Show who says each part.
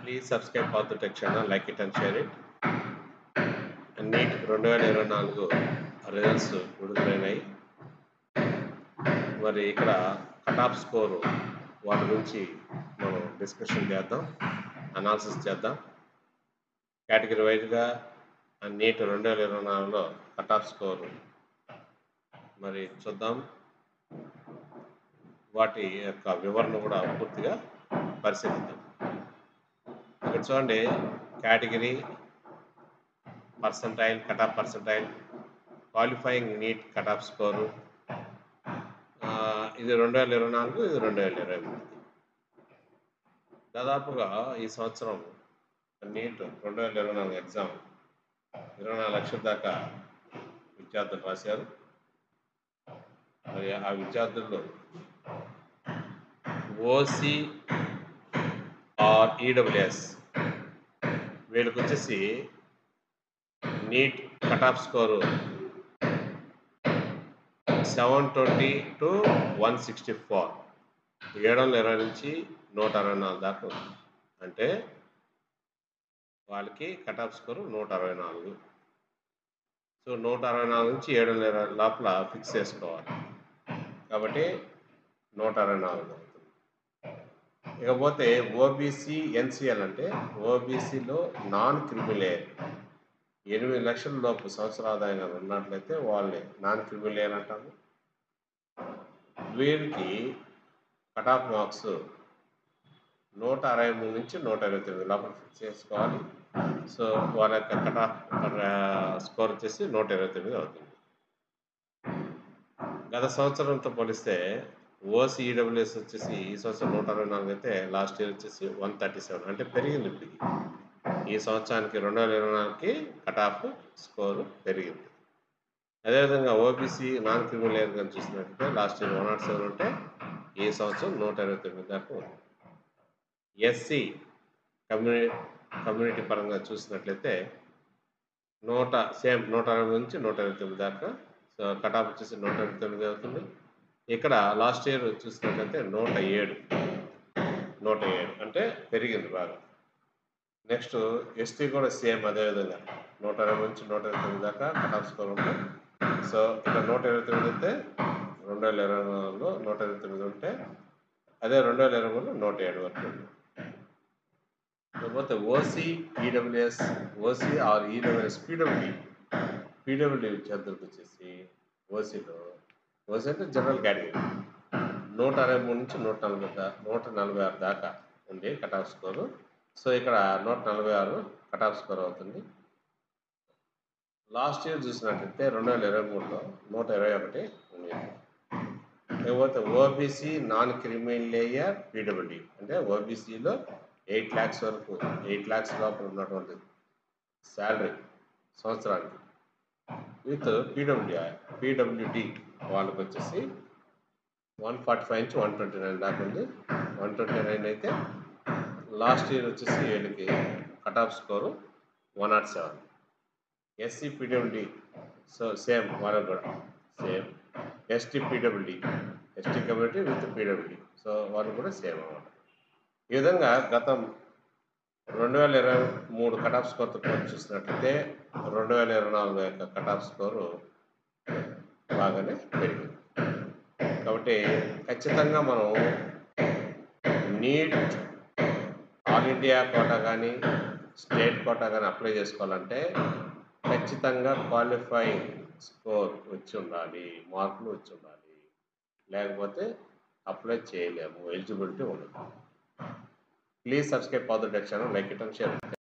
Speaker 1: Please subscribe for the tech channel, like it and share it. NEET రెండు వేల ఇరవై నాలుగు రిజల్ట్స్ విడుదలైనాయి మరి ఇక్కడ కట్ ఆఫ్ స్కోరు వాటి గురించి మనం డిస్కషన్ చేద్దాం అనాలిసిస్ చేద్దాం కేటగిరీ వైజ్గా నీట్ రెండు వేల ఇరవై నాలుగులో కట్ ఆఫ్ స్కోరు మరి చూద్దాం వాటి యొక్క వివరణ కూడా పూర్తిగా పరిశీలిద్దాం ఇక్కడ చూడండి category percentile cut off percentile qualifying NEET cut off score ఇది రెండు వేల ఇరవై నాలుగు ఇది రెండు వేల ఇరవై మూడు దాదాపుగా ఈ సంవత్సరం నీట్ రెండు వేల ఇరవై నాలుగు ఎగ్జామ్ ఇరవై నాలుగు లక్షల దాకా విద్యార్థులు రాశారు మరి ఆ విద్యార్థుల్లో ఓసి ఆర్ ఈడబ్ల్యూఎస్ వీళ్ళకి వచ్చేసి NEET cut off score seven twenty two one sixty four ఏడు వందల ఇరవై నుంచి నూట అరవై నాలుగు దాకా ఉంది అంటే వాళ్ళకి కట్ ఆఫ్ స్కోరు నూట అరవై నాలుగు సో నూట అరవై నాలుగు నుంచి ఏడు వందల ఇరవై లోపల ఫిక్స్ చేసుకోవాలి కాబట్టి నూట అరవై నాలుగు అవుతుంది ఇకపోతే ఓబీసీ ఎన్సిఎల్ అంటే ఓబీసీలో నాన్ క్రిమిలేయర్ ఎనిమిది లక్షల లోపు సంవత్సర ఆదాయం ఉన్నట్లయితే వాళ్ళని నాన్ క్రిమిలేయర్ అంటాము వీరికి కట్ ఆఫ్ మార్క్స్ నూట అరవై మూడు నుంచి నూట ఇరవై తొమ్మిది లోపల ఫిక్స్ చేసుకోవాలి సో వాళ్ళ యొక్క కట్ ఆఫ్ స్కోర్ వచ్చేసి నూట ఇరవై తొమ్మిది అవుతుంది గత సంవత్సరంతో పోలిస్తే ఓసీఈడబ్ల్యూఎస్ వచ్చేసి ఈ సంవత్సరం నూట అరవై నాలుగు అయితే లాస్ట్ ఇయర్ వచ్చేసి వన్ థర్టీ సెవెన్ అంటే పెరిగింది ఇప్పటికి ఈ సంవత్సరానికి రెండు వేల ఇరవై నాలుగుకి కట్ ఆఫ్ స్కోరు పెరిగింది అదేవిధంగా ఓబీసీ నాన్ క్రిమినల్ ఇయర్ కానీ చూసినట్లయితే last year one nought seven ఉంటే ఈ సంవత్సరం నూట ఇరవై తొమ్మిది దాకా ఉంది ఎస్సీ కమ్యూనిటీ కమ్యూనిటీ పరంగా చూసినట్లయితే నూట సేమ్ నూట అరవై నుంచి నూట ఇరవై తొమ్మిది దాకా సో కట్ ఆఫ్ వచ్చేసి నూట ఇరవై తొమ్మిది అవుతుంది ఇక్కడ లాస్ట్ ఇయర్ చూసినట్లయితే నూట ఏడు నూట ఏడు అంటే పెరిగింది బాగా నెక్స్ట్ ఎస్టీ కూడా సేమ్ అదేవిధంగా నూట ఇరవై నుంచి నూట ఇరవై తొమ్మిది దాకా కట్ ఆఫ్ స్కోర్ ఉంటుంది సో ఇక్కడ నూట ఇరవై తొమ్మిది అయితే రెండు వేల ఇరవై నాలుగులో నూట ఇరవై తొమ్మిది ఉంటే అదే రెండు వేల ఇరవై మూడులో నూట ఏడు వరకు ఉంది లేకపోతే OC EWS OC or EWS PW PW విద్యార్థులకు వచ్చేసి ఓసీలో ఓసీ అంటే జనరల్ కేటగిరీ నూట అరవై మూడు నుంచి నూట నలభై దా నూట నలభై ఆరు దాకా ఉంది కట్ ఆఫ్ స్కోరు సో ఇక్కడ నూట నలభై ఆరు కట్ ఆఫ్ స్కోర్ అవుతుంది లాస్ట్ ఇయర్ చూసినట్లయితే రెండు వేల ఇరవై మూడులో నూట ఇరవై ఒకటి ఉంది లేకపోతే OBC non criminal layer PW అంటే ఓబీసీలో ఎయిట్ ల్యాక్స్ వరకు ఎయిట్ ల్యాక్స్ లోపల ఉన్నటువంటి శాలరీ సంవత్సరానికి విత్ పీడబ్ల్యూ పీడబ్ల్యూడి వాళ్ళకి వచ్చేసి వన్ ఫార్టీ ఫైవ్ నుంచి వన్ ట్వంటీ నైన్ దాకా ఉంది వన్ ట్వంటీ నైన్ అయితే లాస్ట్ ఇయర్ వచ్చేసి వీళ్ళకి cut off score one nought seven SC PWD so same వాళ్ళకి కూడా same ST PWD ST community with PWD so వాళ్ళు కూడా సేమ్ అన్నమాట ఈ విధంగా గతం రెండు వేల ఇరవై మూడు కట్ ఆఫ్ స్కోర్తో పోల్చి చూసినట్లయితే రెండు వేల ఇరవై నాలుగు యొక్క కట్ ఆఫ్ స్కోరు బాగానే పెరిగింది కాబట్టి ఖచ్చితంగా మనం నీట్ ఆల్ ఇండియా కోటా కానీ స్టేట్ కోటా కానీ అప్లై చేసుకోవాలంటే ఖచ్చితంగా క్వాలిఫైయింగ్ స్కోర్ వచ్చి ఉండాలి మార్కులు వచ్చి ఉండాలి లేకపోతే అప్లై చేయలేము ఎలిజిబిలిటీ ఉండదు please subscribe for the channel like it and share